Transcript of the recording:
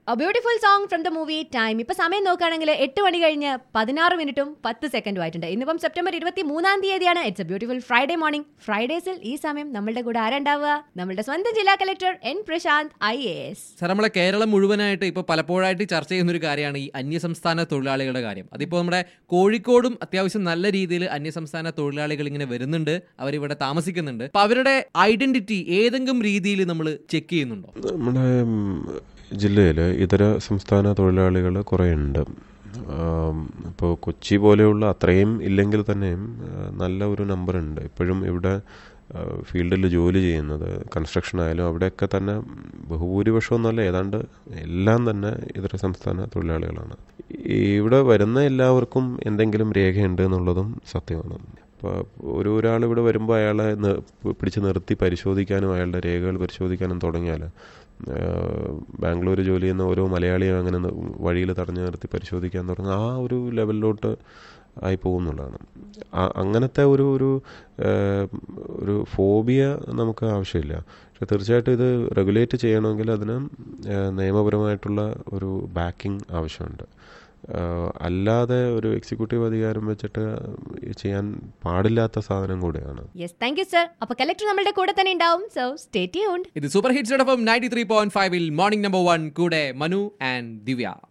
beautiful song from the movie time ഇപ്പൊ സമയം നോക്കുകയാണെങ്കിൽ എട്ട് മണി കഴിഞ്ഞ് പതിനാറ് മിനിറ്റും പത്ത് സെക്കൻഡും ആയിട്ടുണ്ട് ഇന്നിപ്പം സെപ്റ്റംബർ ഇരുപത്തി മൂന്നാം തീയതിയാണ് it's a beautiful Friday morning ഫ്രൈഡേസിൽ ഈ സമയം നമ്മളുടെ കൂടെ ആരുണ്ടാവുക നമ്മളുടെ സ്വന്തം ജില്ലാ collector N Prashanth I A S sir നമ്മളെ കേരളം മുഴുവനായിട്ട് ഇപ്പോൾ പലപ്പോഴായിട്ട് ചർച്ച ചെയ്യുന്ന ഒരു കാര്യമാണ് ഈ അന്യസംസ്ഥാന തൊഴിലാളികളുടെ കാര്യം അതിപ്പോൾ നമ്മുടെ കോഴിക്കോടും അത്യാവശ്യം നല്ല രീതിയിൽ അന്യസംസ്ഥാന തൊഴിലാളികൾ ഇങ്ങനെ വരുന്നുണ്ട് അവരിവിടെ താമസിക്കുന്നുണ്ട് അപ്പൊ അവരുടെ ഐഡന്റിറ്റി ഏതെങ്കിലും രീതിയിൽ നമ്മൾ ചെക്ക് ചെയ്യുന്നുണ്ടോ നമ്മുടെ ജില്ലയിൽ ഇതര സംസ്ഥാന തൊഴിലാളികൾ കുറേ ഉണ്ട് ഇപ്പോൾ കൊച്ചി പോലെയുള്ള അത്രയും ഇല്ലെങ്കിൽ തന്നെയും ആ, നല്ല ഒരു നമ്പർ ഉണ്ട് ഇപ്പോഴും ഇവിടെ ഫീൽഡിൽ ജോലി ചെയ്യുന്നത് കൺസ്ട്രക്ഷൻ ആയാലും അവിടെയൊക്കെ തന്നെ ബഹുഭൂരിപക്ഷം എന്നല്ല ഏതാണ്ട് എല്ലാം തന്നെ ഇതര സംസ്ഥാന തൊഴിലാളികളാണ് ഈ ഇവിടെ വരുന്ന എല്ലാവർക്കും എന്തെങ്കിലും രേഖയുണ്ട് എന്നുള്ളതും സത്യമാണ് ഇപ്പോൾ ഒരു ഒരാൾ ഇവിടെ വരുമ്പോൾ അയാളെ നി- പിടിച്ച് നിർത്തി പരിശോധിക്കാനും അയാളുടെ രേഖകൾ പരിശോധിക്കാനും തുടങ്ങിയാൽ ബാംഗ്ലൂർ ജോലി ചെയ്യുന്ന ഓരോ മലയാളിയും അങ്ങനെ വഴിയിൽ തടഞ്ഞു നിർത്തി പരിശോധിക്കാൻ തുടങ്ങും ആ ഒരു ലെവലിലോട്ട് ആയി പോകുന്നുള്ളതാണ് ആ- അങ്ങനത്തെ ഒരു ഒരു ഏഹ്, ഒരു ഫോബിയ നമുക്ക് ആവശ്യമില്ല പക്ഷെ തീർച്ചയായിട്ടും ഇത് റെഗുലേറ്റ് ചെയ്യണമെങ്കിൽ അതിന് ഏഹ്, നിയമപരമായിട്ടുള്ള ഒരു ബാക്കിംഗ് ആവശ്യമുണ്ട് ഏഹ്, അല്ലാതെ ഒരു എക്സിക്യൂട്ടീവ് അധികാരം വെച്ചിട്ട് ചെയ്യാൻ പാടില്ലാത്ത സാധനം കൂടെയാണ് യെസ് താങ്ക് യു സർ അപ്പൊ കളക്ടർ നമ്മളുടെ കൂടെ തന്നെ ഉണ്ടാവും സോ സ്റ്റേ ട്യൂൺഡ് ഇത് super hits F ninety three point ഫൈവിൽ മോർണിംഗ് നമ്പർ വൺ കൂടെ മനു ആൻഡ് ദിവ്യ